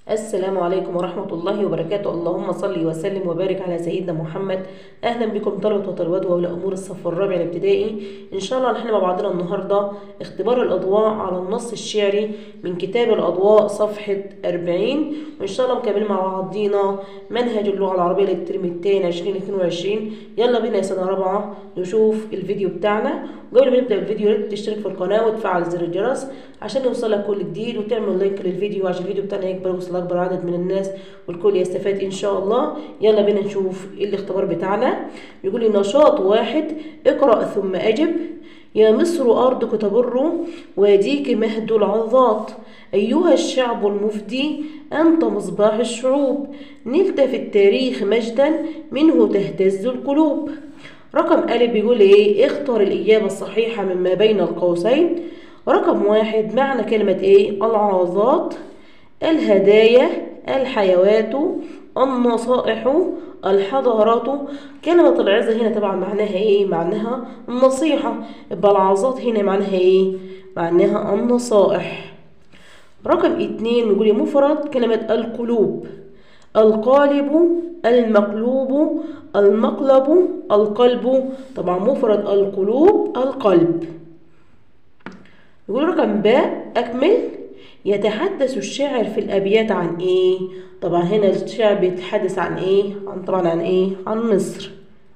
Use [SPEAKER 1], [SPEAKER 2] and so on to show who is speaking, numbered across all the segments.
[SPEAKER 1] السلام عليكم ورحمة الله وبركاته اللهم صل وسلم وبارك على سيدنا محمد أهلا بكم طلبة وطالبات وأولياء أمور الصف الرابع الابتدائي إن شاء الله نحن مع بعضنا النهاردة اختبار الأضواء على النص الشعري من كتاب الأضواء صفحة 40 وإن شاء الله مكملين مع بعضينا منهج اللغة العربية للترم الثاني 2022 يلا بينا يا سنة رابعة نشوف الفيديو بتاعنا وقبل ما نبدأ الفيديو يا ريت تشترك في القناة وتفعل زر الجرس عشان يوصلك كل جديد وتعمل لايك للفيديو عشان الفيديو بتاعنا يكبر ويوصل لأكبر عدد من الناس والكل يستفاد إن شاء الله يلا بينا نشوف الاختبار بتاعنا بيقول لي نشاط واحد اقرأ ثم أجب يا مصر أرضك تبر واديك مهد العظات أيها الشعب المفدي أنت مصباح الشعوب نلت في التاريخ مجدا منه تهتز القلوب رقم ألف بيقول إيه اختر الإجابة الصحيحة مما بين القوسين رقم واحد معنى كلمة إيه العظات الهدايا الحيوات النصائح الحضارات كلمة العظة هنا طبعا معناها ايه معناها النصيحة يبقى العظات هنا معناها ايه معناها النصائح رقم اتنين نقول مفرد كلمة القلوب القالب المقلوب المقلب القلب طبعا مفرد القلوب القلب يقول رقم باء أكمل يتحدث الشاعر في الأبيات عن إيه؟ طبعا هنا الشاعر بيتحدث عن إيه؟ عن طبعا عن إيه؟ عن مصر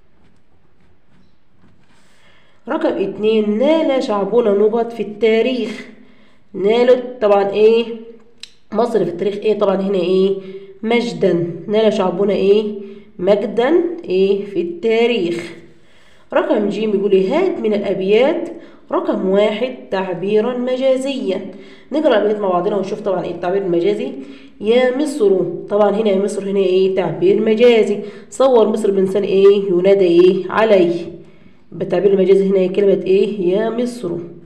[SPEAKER 1] رقم اتنين نال شعبنا نبط في التاريخ نالت طبعا إيه؟ مصر في التاريخ إيه؟ طبعا هنا إيه؟ مجدا نال شعبنا إيه؟ مجدا إيه؟ في التاريخ رقم ج بيقول هات من الأبيات رقم واحد تعبيرا مجازيا نقرا الابيات مع بعضنا ونشوف طبعا ايه التعبير المجازي يا مصر طبعا هنا يا مصر هنا ايه تعبير مجازي صور مصر بانسان ايه ينادى ايه عليه بالتعبير المجازي هنا كلمه ايه يا مصر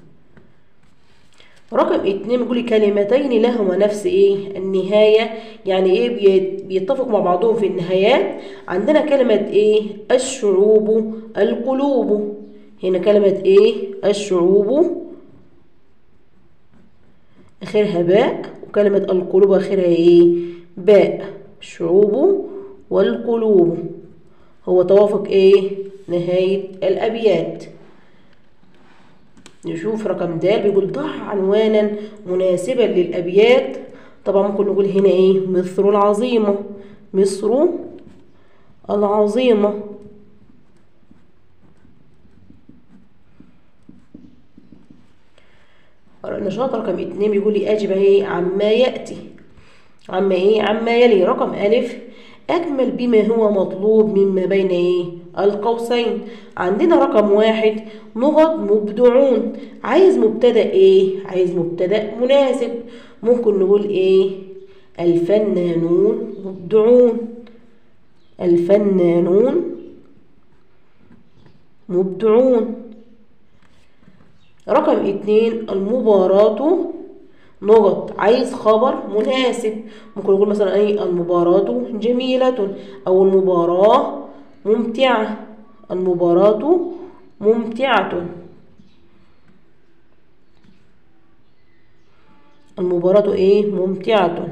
[SPEAKER 1] رقم اتنين بيقول كلمتين لهما نفس ايه النهاية يعني ايه بيتفقوا مع بعضهم في النهايات عندنا كلمة ايه الشعوب القلوب هنا كلمة ايه الشعوب اخرها باء وكلمة القلوب اخرها ايه باء الشعوب والقلوب هو توافق ايه نهاية الابيات نشوف رقم د بيقول ضع عنوانا مناسبا للابيات طبعا ممكن نقول هنا ايه مصر العظيمة مصر العظيمة نشاط رقم اتنين بيقول لي أجب ايه عما يأتي عما ايه عما يلي رقم ألف أكمل بما هو مطلوب مما بين ايه القوسين عندنا رقم واحد نغط مبدعون عايز مبتدأ ايه عايز مبتدأ مناسب ممكن نقول ايه الفنانون مبدعون الفنانون مبدعون رقم اتنين المباراة نقط عايز خبر مناسب ممكن نقول مثلا ايه المباراة جميلة او المباراة ممتعة المباراة ممتعة المباراة ايه ممتعة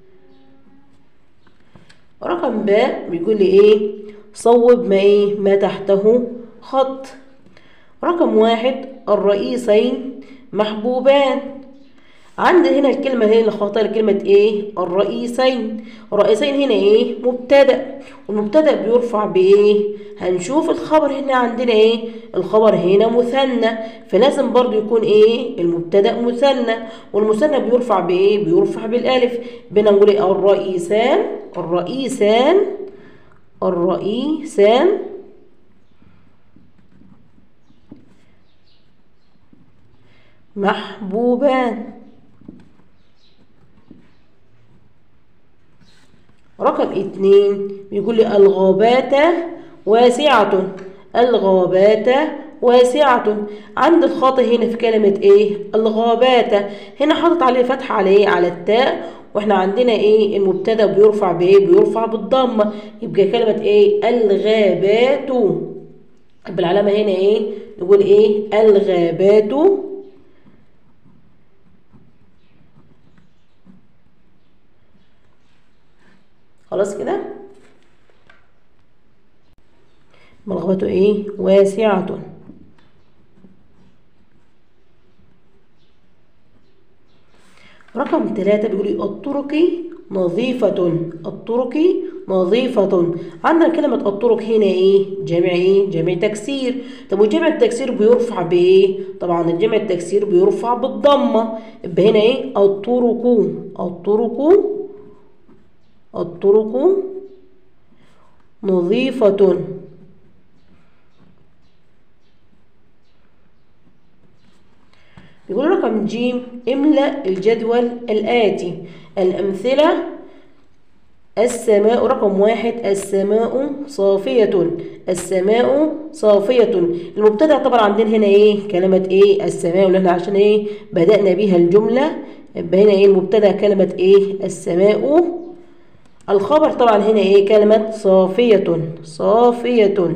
[SPEAKER 1] رقم باء بيقول لي ايه صوب ما ايه ما تحته خط رقم واحد الرئيسين محبوبان عندي هنا الكلمة هنا اللي خاطئة كلمة ايه الرئيسين الرئيسين هنا ايه مبتدأ والمبتدأ بيرفع بايه هنشوف الخبر هنا عندنا ايه الخبر هنا مثنى فلازم برضو يكون ايه المبتدأ مثنى والمثنى بيرفع بايه بيرفع بالالف بنا نقول ايه الرئيسان الرئيسان الرئيسان محبوبان رقم اتنين بيقول لي الغابات واسعة الغابات واسعة عند الخاطئ هنا في كلمة ايه الغابات هنا حاطط عليه فتحة على ايه على التاء واحنا عندنا ايه المبتدا بيرفع بايه بيرفع بالضمه يبقى كلمه ايه الغابات بالعلامه هنا ايه نقول ايه الغابات خلاص كده مرغبته ايه واسعة رقم ثلاثة بيقول لي الطرق نظيفة الطرق نظيفة عندنا كلمة الطرق هنا ايه جمع ايه جمع تكسير طب وجمع التكسير بيرفع بايه طبعا الجمع التكسير بيرفع بالضمة يبقى هنا ايه الطرق الطرق الطرق نظيفة بيقول رقم ج املأ الجدول الآتي الأمثلة السماء رقم واحد السماء صافية السماء صافية المبتدأ طبعا عندنا هنا ايه كلمة ايه السماء اللي احنا عشان ايه بدأنا بيها الجملة يبقى هنا ايه المبتدأ كلمة ايه السماء الخبر طبعا هنا ايه كلمة صافية صافية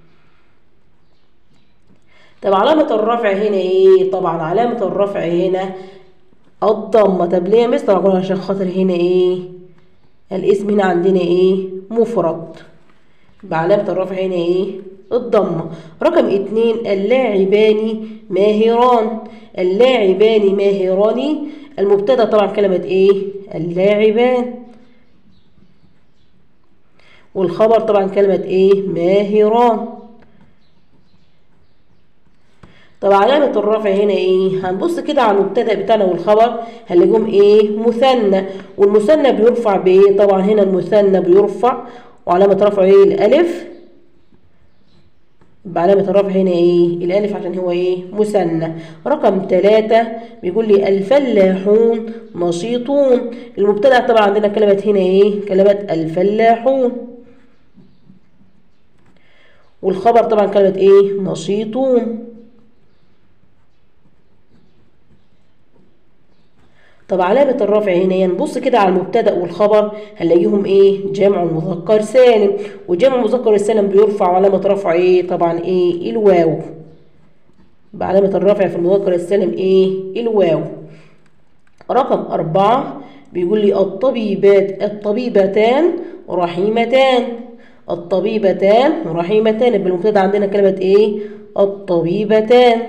[SPEAKER 1] طب علامة الرفع هنا ايه طبعا علامة الرفع هنا الضمة طب ليه يا مستر اقول عشان خاطر هنا ايه الاسم هنا عندنا ايه مفرد بعلامة الرفع هنا ايه الضمة رقم اتنين اللاعبان ماهران اللاعبان ماهران المبتدأ طبعا كلمة ايه اللاعبان والخبر طبعا كلمة ايه ماهران طب علامة الرفع هنا ايه هنبص كده على المبتدأ بتاعنا والخبر هنلاقيهم ايه مثنى والمثنى بيرفع بايه طبعا هنا المثنى بيرفع وعلامة رفعه ايه الالف بعلامة الرفع هنا ايه الالف عشان هو ايه مثنى رقم ثلاثة بيقول لي الفلاحون نشيطون المبتدأ طبعا عندنا كلمة هنا ايه كلمة الفلاحون والخبر طبعا كلمة ايه نشيطون طب علامة الرفع هنا نبص كده على المبتدأ والخبر هنلاقيهم ايه جمع مذكر سالم وجمع مذكر السالم بيرفع علامة رفع ايه طبعا ايه الواو بعلامة الرفع في المذكر السالم ايه الواو رقم أربعة بيقول لي الطبيبات الطبيبتان رحيمتان الطبيبتان رحيمتان بالمبتدأ عندنا كلمة ايه الطبيبتان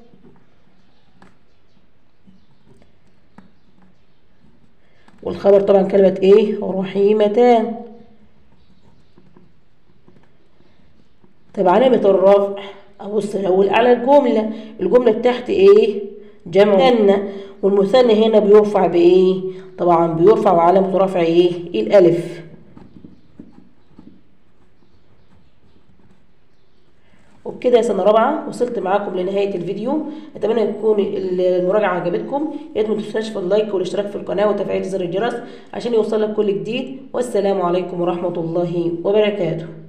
[SPEAKER 1] والخبر طبعا كلمة ايه رحيمتان طب علامة الرفع أبص الأول على الجملة الجملة بتاعت ايه جمع مثنى والمثنى هنا بيرفع بايه طبعا بيرفع وعلامة رفع ايه الألف وبكده يا سنة رابعة وصلت معاكم لنهاية الفيديو أتمنى يكون المراجعة عجبتكم يا ريت ما تنساش في اللايك والاشتراك في القناة وتفعيل زر الجرس عشان يوصلك كل جديد والسلام عليكم ورحمة الله وبركاته